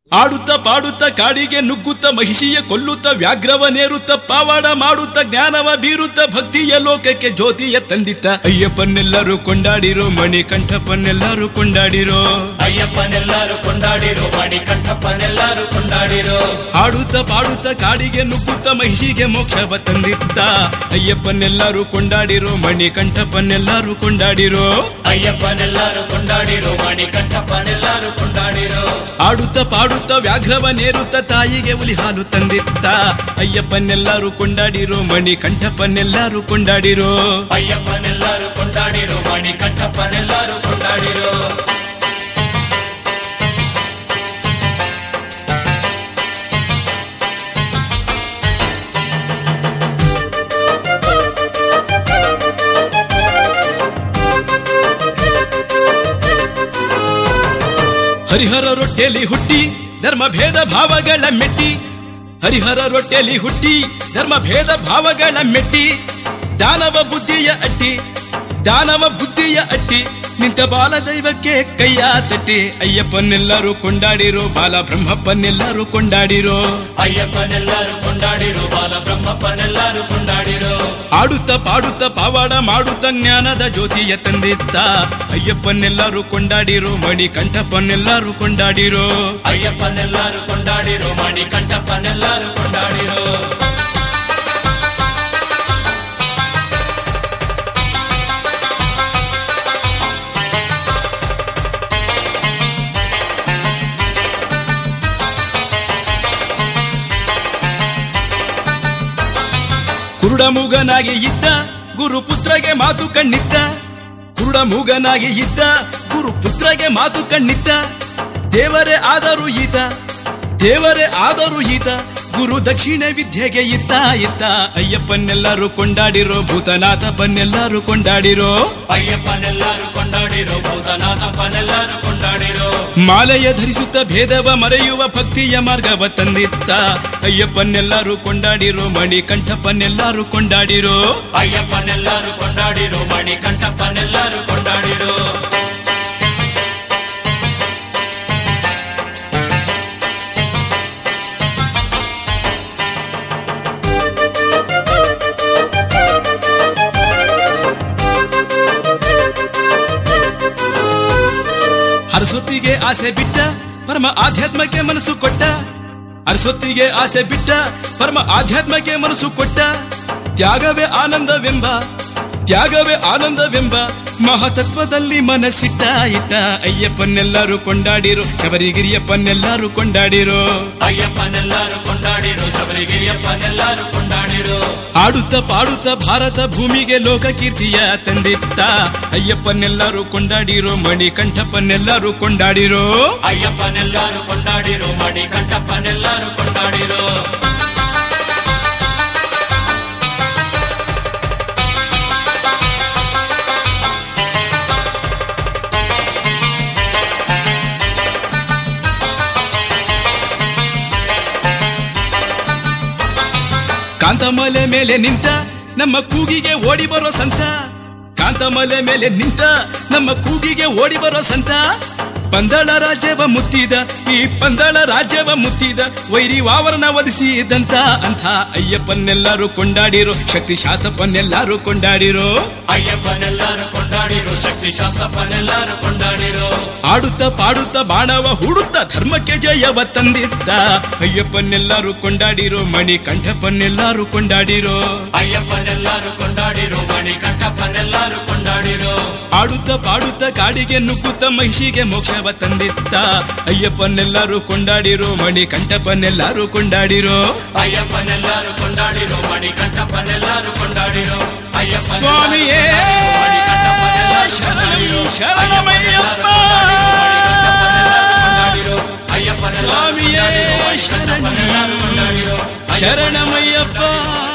ಆಡುತ್ತ ಪಾಡುತ್ತ ಕಾಡಿಗೆ ನುಗ್ಗುತ್ತ ಮಹಿಷಿಯ ಕೊಲ್ಲುತ್ತ ವ್ಯಾಘ್ರವನೇರುತ್ತ ಪಾವಾಡ ಮಾಡುತ್ತ ಜ್ಞಾನವ ಬೀರುತ್ತ ಭಕ್ತಿಯ ಲೋಕಕ್ಕೆ ಜ್ಯೋತಿಯ ತಂದಿತ್ತ ಅಯ್ಯಪ್ಪನೆಲ್ಲರೂ ಕೊಂಡಾಡಿರೋ ಮಣಿಕಂಠಪ್ಪನೆಲ್ಲರೂ ಕೊಂಡಾಡಿರೋ ಅಯ್ಯಪ್ಪನೆಲ್ಲರೂ ಕೊಂಡಾಡಿರೋ ಮಣಿಕಂಠಪ್ಪನೆಲ್ಲರೂ ಕೊಂಡಾಡಿರೋ ಆಡುತ್ತ ಪಾಡುತ್ತ ಕಾಡಿಗೆ ನುಗ್ಗುತ್ತ ಮಹಿಷಿಗೆ ಮೋಕ್ಷವ ತಂದಿತ್ತ ಅಯ್ಯಪ್ಪನೆಲ್ಲರೂ ಕೊಂಡಾಡಿರೋ ಮಣಿಕಂಠಪ್ಪನೆಲ್ಲರೂ ಕೊಂಡಾಡಿರೋ ಅಯ್ಯಪ್ಪನೆಲ್ಲರೂ ಕೊಂಡಾಡಿರೋ ಮಣಿಕಂಠಪ್ಪನೆಲ್ಲರೂ ಕೊಂಡಾಡಿರೋ ಆಡುತ್ತ ಪಾಡುತ್ತ ವ್ಯಾಘ್ರವನೇರುತ್ತ ತಾಯಿಗೆ ಹುಲಿ ಹಾಲು ತಂದಿತ್ತ ಅಯ್ಯಪ್ಪನೆಲ್ಲರೂ ಕೊಂಡಾಡಿರೋ ಮಣಿಕಂಠಪ್ಪನೆಲ್ಲರೂ ಕೊಂಡಾಡಿರೋ ಅಯ್ಯಪ್ಪನೆಲ್ಲರೂ ಕೊಂಡಾಡಿರೋ ಮಣಿಕಂಠಪ್ಪನೆಲ್ಲರೂ ಕೊಂಡಾಡಿರೋ ಹರಿಹರ ರೊಟ್ಟೆಲಿ ಹುಟ್ಟಿ ಧರ್ಮ ಭೇದ ಭಾವಗಳ ಮೆಟ್ಟಿ ಹರಿಹರ ರೊಟ್ಟೆಲಿ ಹುಟ್ಟಿ ಧರ್ಮ ಭೇದ ಭಾವಗಳ ಮೆಟ್ಟಿ ದಾನವ ಬುದ್ಧಿಯ ಅಟ್ಟಿ ದಾನವ ಬುದ್ಧಿಯ ಅಟ್ಟಿ ನಿಂತ ಬಾಲ ದೈವಕ್ಕೆ ಕೈಯ ತಟ್ಟಿ ಅಯ್ಯಪ್ಪನೆಲ್ಲರೂ ಕೊಂಡಾಡಿರೋ ಬಾಲ ಬ್ರಹ್ಮಪ್ಪನೆಲ್ಲರೂ ಕೊಂಡಾಡಿರೋ ಅಯ್ಯಪ್ಪನೆಲ್ಲರೂ ಕೊಂಡಾಡಿರೋ ಬಾಲ ಬ್ರಹ್ಮಪ್ಪನೆಲ್ಲರೂ ಕೊಂಡಾಡಿರೋ ಆಡುತ್ತ ಪಾಡುತ್ತ ಪಾವಾಡ ಮಾಡುತ್ತ ಜ್ಞಾನದ ಜ್ಯೋತಿಯ ತಂದಿತ್ತ ಅಯ್ಯಪ್ಪನೆಲ್ಲರೂ ಕೊಂಡಾಡಿರೋ ಮಣಿಕಂಠಪ್ಪನೆಲ್ಲರೂ ಕೊಂಡಾಡಿರೋ ಅಯ್ಯಪ್ಪನೆಲ್ಲರೂ ಕೊಂಡಾಡಿರೋ ಮಣಿಕಂಠಪ್ಪನೆಲ್ಲರೂ ಕೊಂಡಾಡಿರೋ ಕುರುಡ ಮೂಗನಾಗಿ ಇದ್ದ ಗುರುಪುತ್ರಗೆ ಮಾತು ಕಣ್ಣಿದ್ದ ಕುರುಡ ಮೂಗನಾಗಿ ಇದ್ದ ಗುರುಪುತ್ರಗೆ ಮಾತು ಕಣ್ಣಿದ್ದ ದೇವರೇ ಆದರೂ ಈತ ದೇವರೇ ಆದರೂ ಈತ ಗುರು ದಕ್ಷಿಣ ವಿದ್ಯೆಗೆ ಇತ್ತ ಇತ್ತ ಅಯ್ಯಪ್ಪನೆಲ್ಲರೂ ಕೊಂಡಾಡಿರೋ ಭೂತನಾಥಪ್ಪನೆಲ್ಲರೂ ಕೊಂಡಾಡಿರೋ ಅಯ್ಯಪ್ಪನೆಲ್ಲರೂ ಕೊಂಡಾಡಿರೋ ಭೂತನಾಥಪ್ಪನೆಲ್ಲರೂ ಕೊಂಡಾಡಿರೋ ಮಾಲೆಯ ಧರಿಸುತ್ತ ಭೇದವ ಮರೆಯುವ ಭಕ್ತಿಯ ಮಾರ್ಗವ ತಂದಿತ್ತ ಅಯ್ಯಪ್ಪನೆಲ್ಲರೂ ಕೊಂಡಾಡಿರೋ ಮಣಿಕಂಠಪ್ಪನೆಲ್ಲರೂ ಕೊಂಡಾಡಿರೋ ಅಯ್ಯಪ್ಪನೆಲ್ಲರೂ ಕೊಂಡಾಡಿರೋ ಮಣಿಕಂಠಪ್ಪನೆಲ್ಲರೂ ಕೊಂಡಾಡಿರೋ ಅರಸೊತ್ತಿಗೆ ಆಸೆ ಬಿಟ್ಟ ಪರಮ ಆಧ್ಯಾತ್ಮಕ್ಕೆ ಮನಸ್ಸು ಕೊಟ್ಟ ಅರಸೊತ್ತಿಗೆ ಆಸೆ ಬಿಟ್ಟ ಪರಮ ಆಧ್ಯಾತ್ಮಕ್ಕೆ ಮನಸ್ಸು ಕೊಟ್ಟ ತ್ಯಾಗವೇ ಆನಂದವೆಂಬ ತ್ಯಾಗವೇ ಆನಂದವೆಂಬ ಮಹತತ್ವದಲ್ಲಿ ಮನಸ್ಸಿಟ್ಟ ಇಟ್ಟ ಅಯ್ಯಪ್ಪನೆಲ್ಲರೂ ಕೊಂಡಾಡಿರೋ ಶಬರಿಗಿರಿಯಪ್ಪನೆಲ್ಲರೂ ಕೊಂಡಾಡಿರೋ ಅಯ್ಯಪ್ಪನೆಲ್ಲರೂ ಕೊಂಡಾಡಿರೋ ಶಬರಿಗಿರಿಯಪ್ಪನೆಲ್ಲರೂ ಕೊಂಡಾಡಿರೋ ಆಡುತ್ತ ಪಾಡುತ್ತ ಭಾರತ ಭೂಮಿಗೆ ಲೋಕ ಕೀರ್ತಿಯ ತಂದಿತ್ತ ಅಯ್ಯಪ್ಪನೆಲ್ಲರೂ ಕೊಂಡಾಡಿರೋ ಮಣಿಕಂಠಪ್ಪನೆಲ್ಲರೂ ಕೊಂಡಾಡಿರೋ ಅಯ್ಯಪ್ಪನೆಲ್ಲರೂ ಕೊಂಡಾಡಿರೋ ಮಣಿಕಂಠಪ್ಪನೆಲ್ಲರೂ ಕೊಂಡಾಡಿರೋ ಕಾಂತಮಲೆ ಮೇಲೆ ನಿಂತ ನಮ್ಮ ಕೂಗಿಗೆ ಓಡಿ ಬರೋ ಸಂತ ಕಾಂತಮಲೆ ಮೇಲೆ ನಿಂತ ನಮ್ಮ ಕೂಗಿಗೆ ಓಡಿ ಬರೋ ಸಂತ ಪಂದಳ ರಾಜ್ಯವ ಮುತ್ತಿದ ಈ ಪಂದಳ ರಾಜ್ಯವ ಮುತ್ತಿದ ವೈರಿ ವಾವರನ ವಧಿಸಿದಂತ ಅಂತ ಅಯ್ಯಪ್ಪನೆಲ್ಲರೂ ಕೊಂಡಾಡಿರೋ ಶಕ್ತಿ ಶಾಸ್ತ್ರಪ್ಪನೆಲ್ಲರೂ ಕೊಂಡಾಡಿರೋ ಅಯ್ಯಪ್ಪನೆಲ್ಲರೂ ಕೊಂಡಾಡಿರೋ ಶಕ್ತಿ ಶಾಸ್ತ್ರಪ್ಪನೆಲ್ಲರೂ ಕೊಂಡಾಡಿರೋ ಆಡುತ್ತ ಪಾಡುತ್ತ ಬಾಣವ ಹೂಡುತ್ತ ಧರ್ಮಕ್ಕೆ ಜಯವ ತಂದಿದ್ದ ಅಯ್ಯಪ್ಪನೆಲ್ಲರೂ ಕೊಂಡಾಡಿರೋ ಮಣಿಕಂಠಪ್ಪನೆಲ್ಲರೂ ಕೊಂಡಾಡಿರೋ ಅಯ್ಯಪ್ಪನೆಲ್ಲರೂ ಕೊಂಡಾಡಿರೋ ಮಣಿಕಂಠಪ್ಪನೆಲ್ಲರೂ ಕೊಂಡಾಡಿರೋ ಆಡುತ್ತ ಪಾಡುತ್ತ ಕಾಡಿಗೆ ನುಗ್ಗುತ್ತ ಮಹಿಷಿಗೆ ಮೋಕ್ಷವ ತಂದಿತ್ತ ಅಯ್ಯಪ್ಪನೆಲ್ಲರೂ ಕೊಂಡಾಡಿರೋ ಮಣಿಕಂಠಪ್ಪನೆಲ್ಲರೂ ಕೊಂಡಾಡಿರೋ ಅಯ್ಯಪ್ಪನೆಲ್ಲರೂ ಕೊಂಡಾಡಿರೋ ಮಣಿಕಂಠಪ್ಪನೆಲ್ಲರೂ ಕೊಂಡಾಡಿರೋ ಅಯ್ಯಪ್ಪನೆಲ್ಲರೂ ಸ್ವಾಮಿಯೇ ಮಣಿಕಂಠಪ್ಪನೆಲ್ಲರೂ ಶರಣು ಕೊಂಡಾಡಿರೋ. ಶರಣಮಯ್ಯಪ್ಪ ಕೊಂಡಾಡಿರೋ ಅಯ್ಯಪ್ಪನೆಲ್ಲರೂ ಸ್ವಾಮಿಯೇ ಕೊಂಡಾಡಿರೋ ಶರಣು ಮಣಿಕಂಠಪ್ಪನೆಲ್ಲರೂ ಕೊಂಡಾಡಿರೋ ಶರಣಮಯ್ಯಪ್ಪ